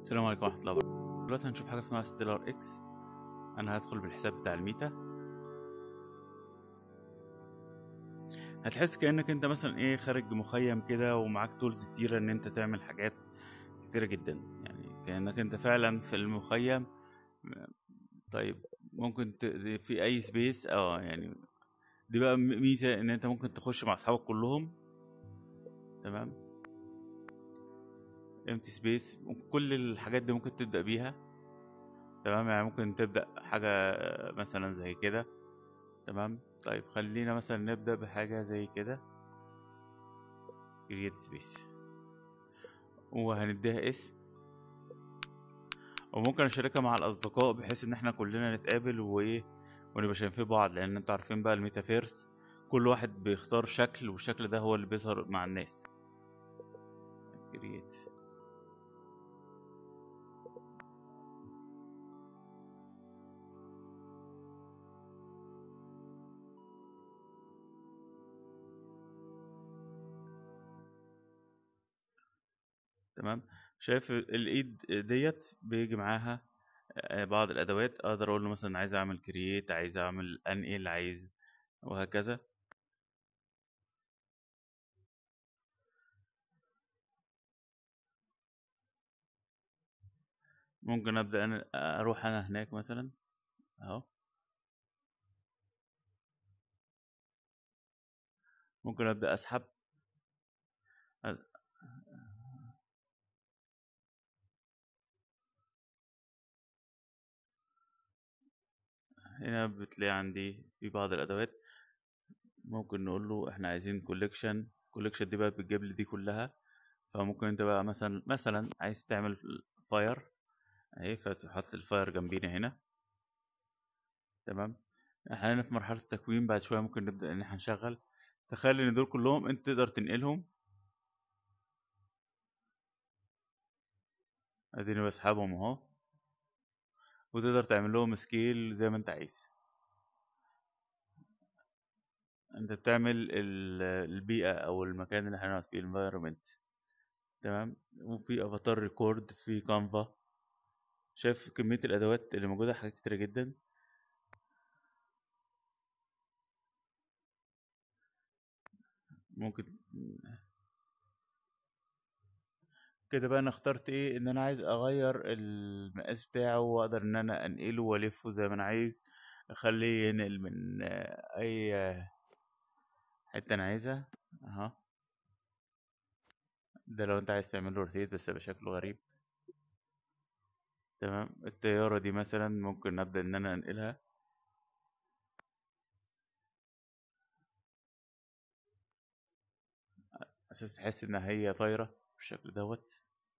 السلام عليكم ورحمة الله وبركاته دلوقتي هنشوف حاجة اسمها ستيلر اكس انا هدخل بالحساب بتاع الميتا هتحس كأنك انت مثلا ايه خارج مخيم كده ومعاك تولز كتيرة ان انت تعمل حاجات كتيرة جدا يعني كأنك انت فعلا في المخيم طيب ممكن ت... في اي سبيس اه يعني دي بقى ميزة ان انت ممكن تخش مع اصحابك كلهم تمام empty space كل الحاجات دي ممكن تبدأ بيها تمام يعني ممكن تبدأ حاجة مثلا زي كده تمام طيب خلينا مثلا نبدأ بحاجة زي كده create space وهنديها اسم وممكن اشاركها مع الاصدقاء بحيث ان احنا كلنا نتقابل وايه ونبقى شايفين بعض لان انتوا عارفين بقى الميتافيرس كل واحد بيختار شكل والشكل ده هو اللي بيظهر مع الناس create تمام شايف الايد ديت بيجي معاها بعض الادوات اقدر اقول له مثلا عايز اعمل كرييت عايز اعمل انقل عايز وهكذا ممكن ابدا انا اروح انا هناك مثلا اهو ممكن ابدا اسحب هنا بتلاقي عندي في بعض الادوات ممكن نقول له احنا عايزين كوليكشن كوليكشن دي بقى بتجيب لي دي كلها فممكن انت بقى مثلا مثلا عايز تعمل فاير اهي فتحط الفاير جنبينا هنا تمام احنا هنا في مرحلة التكوين بعد شوية ممكن نبدأ ان احنا نشغل تخيل ان دول كلهم انت تقدر تنقلهم اديني بسحبهم اهو وتقدر تعمل لهم سكيل زي ما انت عايز انت بتعمل البيئة او المكان اللي هنقعد فيه environment تمام وفي افاتار ريكورد في كانفا شايف كمية الادوات اللي موجودة حاجات كتيرة جدا ممكن كده بقى انا اخترت ايه ان انا عايز اغير المقاس بتاعه واقدر ان انا انقله والفه زي ما انا عايز اخليه ينقل من اي حتة انا عايزها اهو ده لو انت عايز تعمله روتيت بس يبقى شكله غريب تمام الطيارة دي مثلا ممكن ابدأ ان انا انقلها اساس تحس ان هي طايرة بالشكل دوت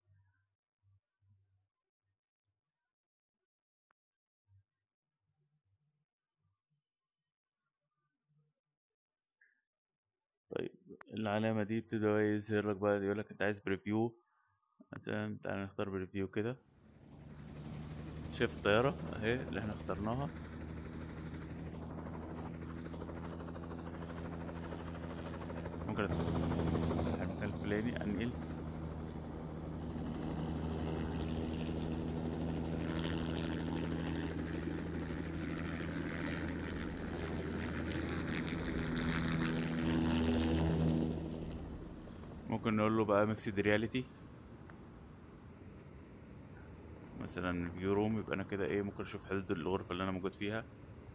طيب العلامة دي ابتدى يظهر لك بقى يقول لك انت عايز بريفيو مثلا تعالى نختار بريفيو كده شايف الطيارة اهي اللي احنا اخترناها ممكن المكان الفلاني انقل ممكن نقول له بقى ميكسد رياليتي مثلا فيو روم يبقى انا كده ايه ممكن اشوف حدود الغرفة اللي انا موجود فيها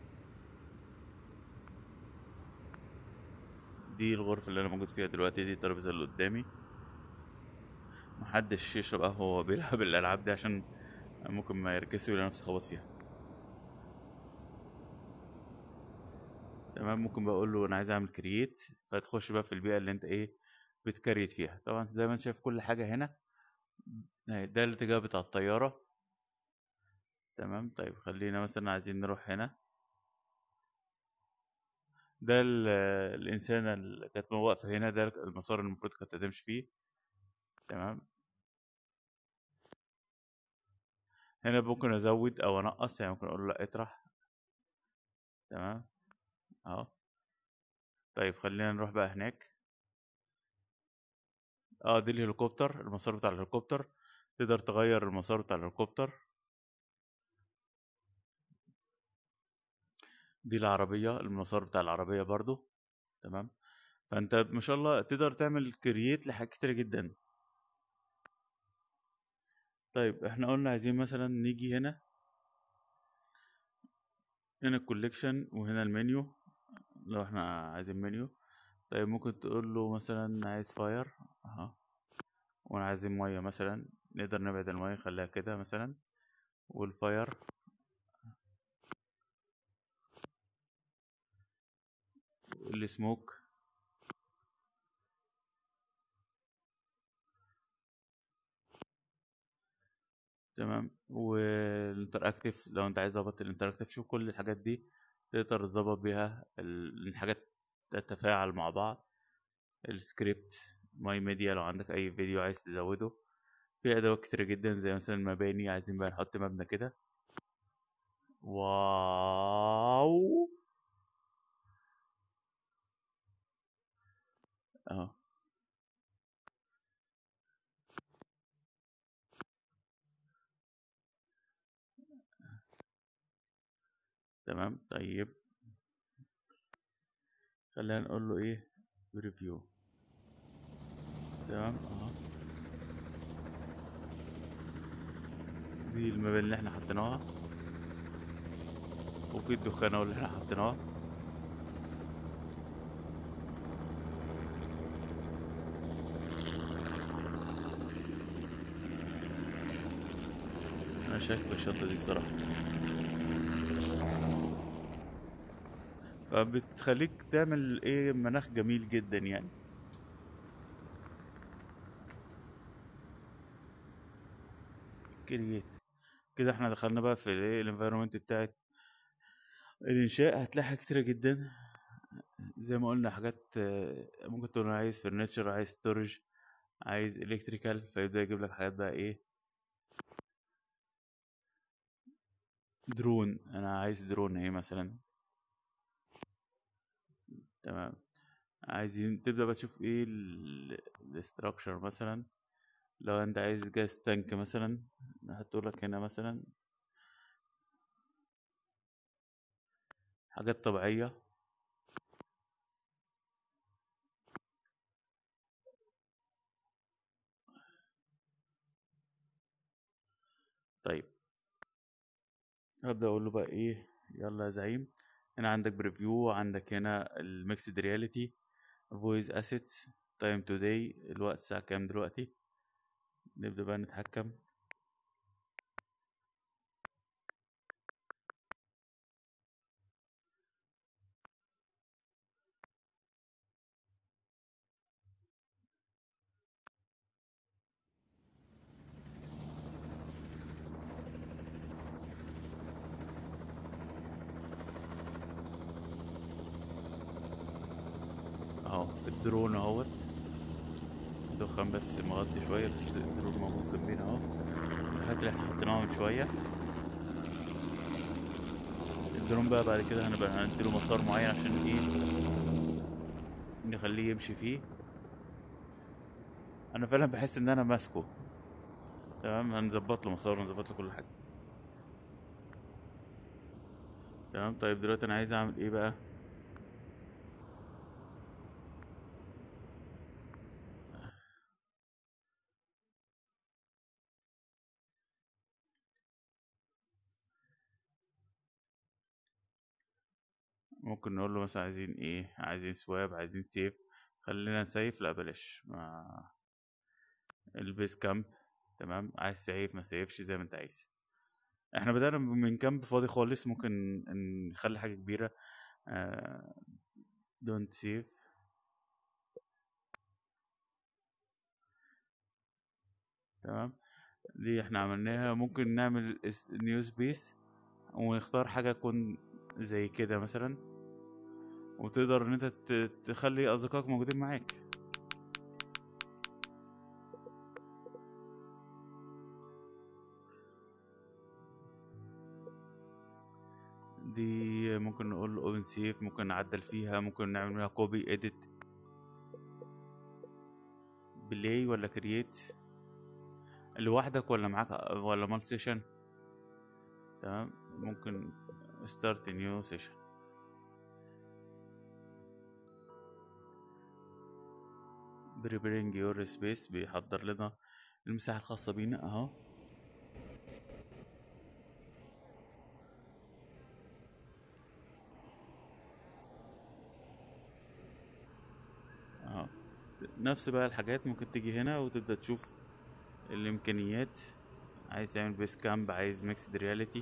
دي الغرفة اللي انا موجود فيها دلوقتي دي الترابيزة اللي قدامي محدش يشرب قهوة وهو بيلعب الالعاب دي عشان ممكن ما يركزش ويلاقي نفسه خبط فيها تمام ممكن بقول له انا عايز اعمل كرييت فتخش بقى في البيئة اللي انت ايه بتكريت فيها طبعا زي ما انت شايف كل حاجة هنا ده الاتجاه بتاع الطيارة تمام طيب خلينا مثلا عايزين نروح هنا ده الإنسانة اللي كانت واقفة هنا ده المسار اللي المفروض كانت تمشي فيه تمام هنا ممكن أزود أو أنقص يعني ممكن أقول له لأ اطرح تمام أهو طيب خلينا نروح بقى هناك اه دي الهليكوبتر المسار بتاع الهليكوبتر تقدر تغير المسار بتاع الهليكوبتر دي العربية المسار بتاع العربية برضو تمام فانت ما شاء الله تقدر تعمل كرييت لحاجات كتيرة جدا طيب احنا قلنا عايزين مثلا نيجي هنا هنا الكوليكشن وهنا المنيو لو احنا عايزين منيو طيب ممكن تقول له مثلا عايز فاير اها وانا عايزين ميه مثلا نقدر نبعد الميه نخليها كده مثلا والفاير السموك تمام والانتراكتيف لو انت عايز تظبط الانتراكتيف شوف كل الحاجات دي تقدر تظبط بيها ال- الحاجات تتفاعل مع بعض السكريبت ماي ميديا لو عندك اي فيديو عايز تزوده في ادوات كتيرة جدا زي مثلا المباني عايزين بقى نحط مبنى كده واو اهو تمام طيب خلينا نقول له ايه بريفيو تمام اهو دي المباني اللي احنا حطيناها وفي الدخان اهو اللي احنا حطيناه انا شايف الشطة دي الصراحة فبتخليك تعمل ايه مناخ جميل جدا يعني كرييت كده احنا دخلنا بقى في الايه الانفايرمنت بتاعت الانشاء هتلاقي حاجات كتيرة جدا زي ما قلنا حاجات آه، ممكن تكون عايز فرنتشر عايز ستورج عايز الكتريكال فيبدأ يجيب لك حاجات بقى ايه درون انا عايز درون اهي مثلا تمام عايزين تبدأ بقى تشوف ايه الاستراكشر مثلا لو انت عايز جاز تانك مثلا هتقولك هنا مثلا حاجات طبيعية طيب هبدأ اقول له بقى ايه يلا يا زعيم هنا عندك بريفيو عندك هنا الميكسد رياليتي فويس اسيتس تايم توداي الوقت الساعة كام دلوقتي نبدأ بقى نتحكم اهو الدرون اهوت الدخان بس مغطي شوية بس الدرون موجود جنبينا اهو الحاجات اللي احنا حطيناها من شوية الدرون بقى بعد كده هنبقى هنديله مسار معين عشان ايه نخليه يمشي فيه انا فعلا بحس ان انا ماسكه تمام هنظبط له مسار ونظبط له كل حاجة تمام طيب دلوقتي انا عايز اعمل ايه بقى ممكن نقول له مثلا عايزين ايه عايزين سواب عايزين سيف خلينا نسيف لا بلاش ما البيس كامب تمام عايز سيف ما سيفش زي ما انت عايز احنا بدأنا من كامب فاضي خالص ممكن نخلي حاجة كبيرة دونت سيف تمام دي احنا عملناها ممكن نعمل نيو سبيس ونختار حاجة تكون زي كده مثلا وتقدر ان انت ت- تخلي اصدقائك موجودين معاك دي ممكن نقول له اوبن سيف ممكن نعدل فيها ممكن نعمل منها كوبي اديت بلاي ولا كرييت لوحدك ولا معاك ولا مال سيشن تمام ممكن ستارت نيو سيشن بريبرينج يور سبيس بيحضر لنا المساحة الخاصة بينا اهو اهو نفس بقى الحاجات ممكن تيجي هنا وتبدأ تشوف الامكانيات عايز تعمل بيس كامب عايز ميكسد رياليتي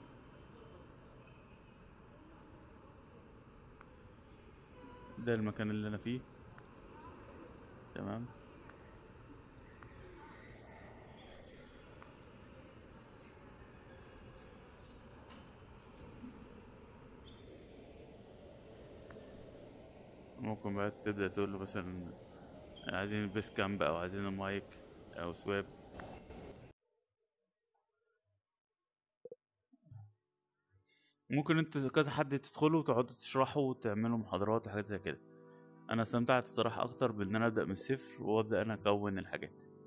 ده المكان اللي انا فيه تمام ممكن بقى تبدأ تقول له مثلا عايزين البيس كامب او عايزين المايك او سواب ممكن انت كذا حد تدخلوا وتقعدوا تشرحوا وتعملوا محاضرات وحاجات زي كده انا استمتعت الصراحة اكتر بان انا ابدأ من الصفر وابدأ انا اكون الحاجات